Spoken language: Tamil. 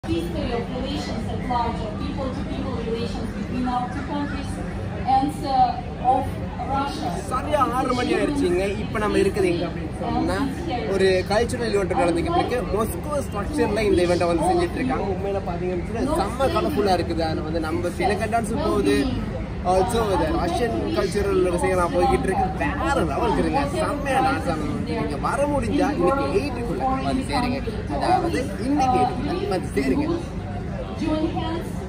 history of relations at large, of people-to-people relations between our two countries and uh, of Russia. சரியா ஆறு மணி ஆயிடுச்சுங்க இப்போ நம்ம இருக்குது எங்க அப்படின்னு சொன்னா ஒரு கல்ச்சுரல் ஈவெண்ட் நடந்துகிட்டு இருக்கு மொஸ்கோ ஸ்ட்ரக்சர்ல இந்த ஈவெண்ட்டை வந்து செஞ்சுட்டு இருக்காங்க உண்மையில பாத்தீங்கன்னா செம்ம கலர்ஃபுல்லா இருக்குது அதில் வந்து நம்ம சிலக்க டான்ஸ் போகுது ஆல்சோ இந்த ரஷ்யன் கல்ச்சுரல் விஷயம் போய்கிட்டு இருக்கு வேற லெவலுக்கு இருங்க செம்மையா டான்ஸ் ஆகணும் நீங்க வர முடிஞ்சா இன்னைக்கு எயிட்டுக்குள்ள வந்து சேருங்க அதாவது இன்னைக்கு 8 வந்து சேருங்க Join hands